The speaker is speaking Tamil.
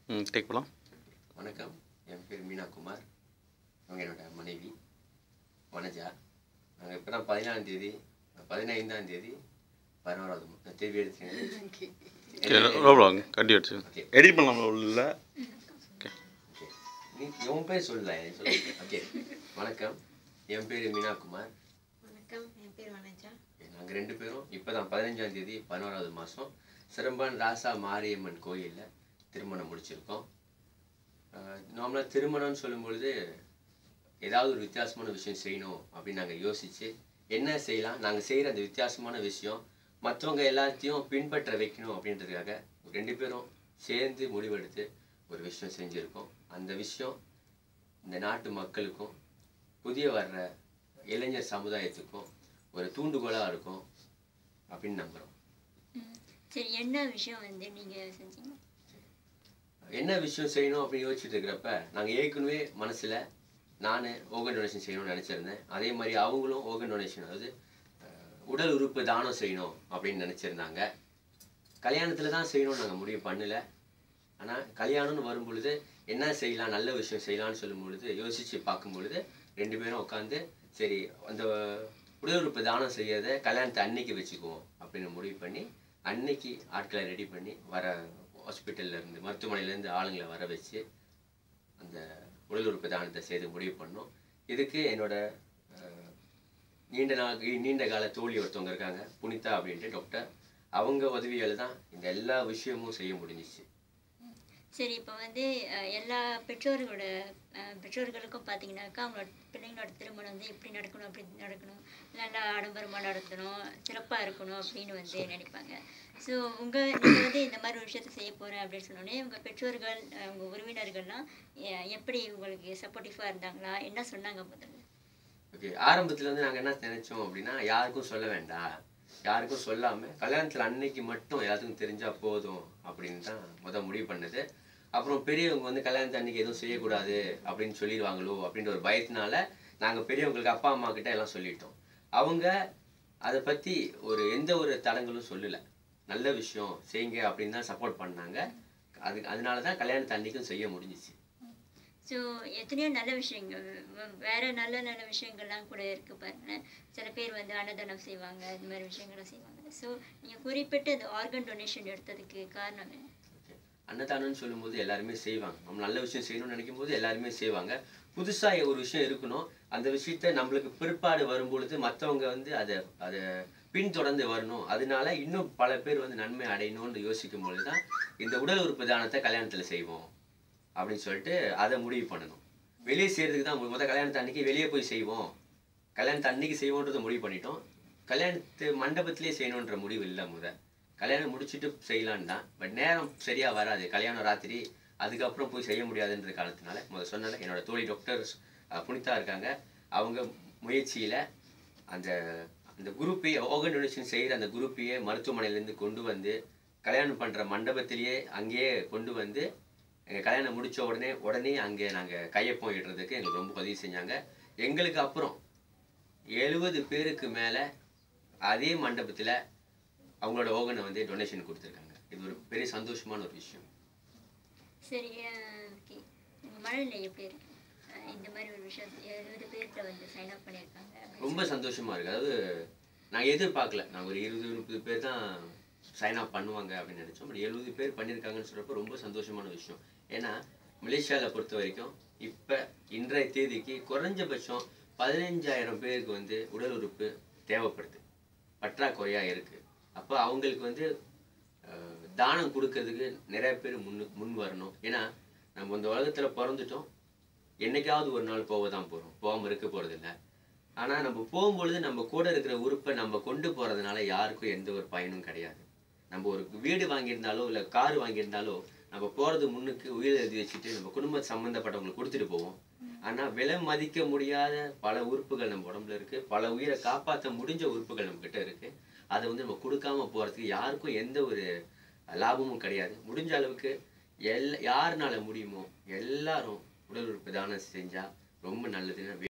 ம் டேக் போகலாம் வணக்கம் என் பேர் மீனா குமார் அவங்க என்னோட மனைவி வனஜா நாங்கள் இப்போ தான் பதினாலாம் தேதி பதினைந்தாம் தேதி பதினோராவது மா- தேதி எடுத்தீங்க ரோப்லாங்க கட்டி வச்சு ஓகே எடிட் பண்ணலாம் உள்ள ஓகே நீ உன் பேர் சொல்லல எனக்கு சொல்லு ஓகே வணக்கம் என் பேர் மீனா குமார் வணக்கம் என் பேர் வனஜா நாங்கள் ரெண்டு பேரும் இப்போ தான் பதினஞ்சாம் தேதி பதினோராவது மாதம் சிறம்பான் ராசா மாரியம்மன் கோயிலில் திருமணம் முடிச்சிருக்கோம் நார்மலாக திருமணம்னு சொல்லும் பொழுது ஏதாவது ஒரு வித்தியாசமான விஷயம் செய்யணும் அப்படின்னு நாங்கள் யோசித்து என்ன செய்யலாம் நாங்கள் செய்கிற அந்த வித்தியாசமான விஷயம் மற்றவங்க எல்லாத்தையும் பின்பற்ற வைக்கணும் அப்படின்றதுக்காக ரெண்டு பேரும் சேர்ந்து முடிவெடுத்து ஒரு விஷயம் செஞ்சுருக்கோம் அந்த விஷயம் இந்த நாட்டு மக்களுக்கும் புதிய வர்ற இளைஞர் சமுதாயத்துக்கும் ஒரு தூண்டுகோலாக இருக்கும் அப்படின்னு நம்புகிறோம் ம், சரி என்ன விஷயம் வந்து நீங்கள் செஞ்சீங்க என்ன விஷயம் செய்யணும் அப்படின்னு யோசிச்சுட்டு இருக்கிறப்ப நாங்கள் ஏற்கனவே மனசில் நான் ஓகன் டொனேஷன் செய்யணும்னு நினச்சிருந்தேன் அதே மாதிரி அவங்களும் ஓகன் டொனேஷன் அதாவது அஹ், உடல் உறுப்பு தானம் செய்யணும் அப்படின்னு நினச்சிருந்தாங்க கல்யாணத்தில் தான் செய்யணும்னு நாங்கள் முடிவு பண்ணல ஆனால் கல்யாணம்னு வரும் பொழுது என்ன செய்யலாம் நல்ல விஷயம் செய்யலாம்னு சொல்லும் பொழுது யோசித்து பார்க்கும் பொழுது ரெண்டு பேரும் உட்காந்து சரி அந்த உடல் உறுப்பு தானம் செய்யறதை கல்யாணத்தை அன்னைக்கு வச்சுக்குவோம் அப்படின்னு முடிவு பண்ணி அன்னைக்கு ஆட்களை ரெடி பண்ணி வர ஹாஸ்பிட்டல்ல இருந்து மருத்துவமனையில இருந்து ஆளுங்களை வர வச்சு அந்த உடல் உறுப்பு தானத்தை செய்து முடிவு பண்ணோம் இதுக்கு என்னோட அஹ், நீண்ட நாள் நீண்ட கால தோழி ஒருத்தவங்க இருக்காங்க புனிதா அப்படின்ட்டு டாக்டர் அவங்க உதவியால் தான் இந்த எல்லா விஷயமும் செய்ய முடிஞ்சிச்சு சரி இப்போ வந்து அஹ், எல்லா பெற்றோர்களோட அஹ், பெற்றோர்களுக்கும் பார்த்தீங்கன்னாக்கா அவங்களோட பிள்ளைங்களோட திருமணம் வந்து இப்படி நடக்கணும் அப்படி நடக்கணும் நல்லா ஆடம்பரமாக நடத்தணும் சிறப்பாக இருக்கணும் அப்படின்னு வந்து நினைப்பாங்க ஸோ உங்கள் நீங்கள் வந்து இந்த மாதிரி ஒரு விஷயத்தை செய்ய போகிறேன் அப்படின்னு சொன்னோடனே உங்கள் பெற்றோர்கள் அஹ், உங்கள் உறவினர்கள்லாம் எ- எப்படி உங்களுக்கு சப்போர்ட்டிவாக இருந்தாங்களா என்ன சொன்னாங்க முதல்ல ஓகே ஆரம்பத்துல வந்து நாங்க என்ன நினைச்சோம் அப்படின்னா யாருக்கும் சொல்ல வேண்டாம் யாருக்கும் சொல்லாம கல்யாணத்துல அன்னைக்கு மட்டும் எல்லாத்துக்கும் தெரிஞ்சா போதும் அப்படின்னு தான் முத முடிவு பண்ணது அப்புறம் பெரியவங்க வந்து கல்யாணத்து அன்னைக்கு எதுவும் செய்யக்கூடாது அப்படின்னு சொல்லிடுவாங்களோ அப்படின்ற ஒரு பயத்தினால நாங்க பெரியவங்களுக்கு அப்பா அம்மா கிட்ட எல்லாம் சொல்லிட்டோம் அவங்க அதை பத்தி ஒரு எந்த ஒரு தடங்களும் சொல்லல நல்ல விஷயம் செய்யுங்க அப்படின்னு தான் சப்போர்ட் பண்ணாங்க அது அதனால தான் கல்யாணத்து அன்னைக்கும் செய்ய முடிஞ்சிச்சு ஸோ எத்தனையோ நல்ல விஷயங்கள் வ- வேற நல்ல நல்ல விஷயங்கள்லாம் கூட இருக்கு பாருங்க சில பேர் வந்து அன்னதானம் செய்வாங்க இந்த மாதிரி விஷயங்கள்லாம் செய்வாங்க ஸோ நீங்கள் குறிப்பிட்டு இந்த ஆர்கன் டொனேஷன் எடுத்ததுக்கு காரணம் என்ன Okay. அன்னதானம்னு சொல்லும்போது எல்லாருமே செய்வாங்க நம்ம நல்ல விஷயம் செய்யணும்னு நினைக்கும் போது எல்லாருமே செய்வாங்க புதுசா ஒரு விஷயம் இருக்கணும் அந்த விஷயத்த நம்மளுக்கு பிற்பாடு வரும்பொழுது மற்றவங்க வந்து அதை அதை பின்தொடர்ந்து வரணும் அதனால இன்னும் பல பேர் வந்து நன்மை அடையணும்னு யோசிக்கும் பொழுது தான் இந்த உடல் உறுப்பு தானத்தை கல்யாணத்துல செய்வோம் அப்படின்னு சொல்லிட்டு அதை முடிவு பண்ணணும் வெளியே செய்யறதுக்கு தான் முத கல்யாணத்து அன்னைக்கு வெளியே போய் செய்வோம் கல்யாணத்து அன்னைக்கு செய்வோன்றதை முடிவு பண்ணிட்டோம் கல்யாணத்து மண்டபத்திலே செய்யணுன்ற முடிவு இல்லை முத கல்யாணம் முடிச்சுட்டு செய்யலான்னு தான் பட் நேரம் சரியா வராது கல்யாணம் ராத்திரி அதுக்கப்புறம் போய் செய்ய முடியாதுன்ற காலத்தினால முத சொன்னல என்னோட தோழி டாக்டர் புனிதா இருக்காங்க அவங்க முயற்சியில அந்த அந்த குரூப்பையே ஓகன் டொனேஷன் செய்கிற அந்த குரூப்பையே மருத்துவமனையிலேருந்து கொண்டு வந்து கல்யாணம் பண்ற மண்டபத்திலேயே அங்கேயே கொண்டு வந்து எங்கள் கல்யாணம் முடிச்ச உடனே உடனே அங்கே நாங்கள் கையொப்பம் இடுறதுக்கு எங்களுக்கு ரொம்ப உதவி செஞ்சாங்க எங்களுக்கு அப்புறம் எழுபது பேருக்கு மேலே அதே மண்டபத்தில் அவங்களோட ஓகனை வந்து டொனேஷன் கொடுத்துருக்காங்க இது ஒரு பெரிய சந்தோஷமான ஒரு விஷயம் சரி ஓகே உங்கள் மனநிலை எப்படி இருக்கு அஹ் இந்த மாதிரி ஒரு விஷயம் எழுபது பேர்கிட்ட வந்து சைன் அப் பண்ணியிருக்காங்க அப்படின்னு ரொம்ப சந்தோஷமா இருக்கு அதாவது நாங்கள் எதிர்பார்க்கல நாங்கள் ஒரு இருபது முப்பது பேர் தான் சைன் அப் பண்ணுவாங்க அப்படின்னு நினைச்சோம் பட் எழுபது பேர் பண்ணியிருக்காங்கன்னு சொல்றப்ப ரொம்ப சந்தோஷமான விஷயம் ஏன்னா மலேசியாவில் பொறுத்த வரைக்கும் இப்போ இன்றைய தேதிக்கு குறைஞ்சபட்சம் பதினஞ்சாயிரம் பேருக்கு வந்து உடல் உறுப்பு தேவைப்படுது பற்றாக்குறையா இருக்கு அப்போ அவங்களுக்கு வந்து அஹ், தானம் கொடுக்கறதுக்கு நிறைய பேர் முன்னு முன் வரணும் ஏன்னா நம்ம இந்த உலகத்துல பிறந்துட்டோம் என்னைக்காவது ஒரு நாள் போக தான் போறோம் போகாம இருக்க போறதில்ல ஆனா நம்ம போகும்பொழுது நம்ம கூட இருக்கிற உறுப்பை நம்ம கொண்டு போறதுனால யாருக்கும் எந்த ஒரு பயனும் கிடையாது நம்ம ஒரு வீடு வாங்கியிருந்தாலோ இல்ல கார் வாங்கியிருந்தாலோ நம்ம போறது முன்னுக்கு உயிர் எழுதி வச்சுட்டு நம்ம குடும்ப சம்பந்தப்பட்டவங்களுக்கு கொடுத்துட்டு போவோம் ஆனா விலை மதிக்க முடியாத பல உறுப்புகள் நம்ம உடம்புல இருக்கு பல உயிரை காப்பாற்ற முடிஞ்ச உறுப்புகள் நம்ம கிட்ட இருக்கு அதை வந்து நம்ம கொடுக்காம போறதுக்கு யாருக்கும் எந்த ஒரு லாபமும் கிடையாது முடிஞ்ச அளவுக்கு எல் யாருனால முடியுமோ எல்லாரும் உடல் உறுப்பு தானம் செஞ்சா ரொம்ப நல்லதுன்னு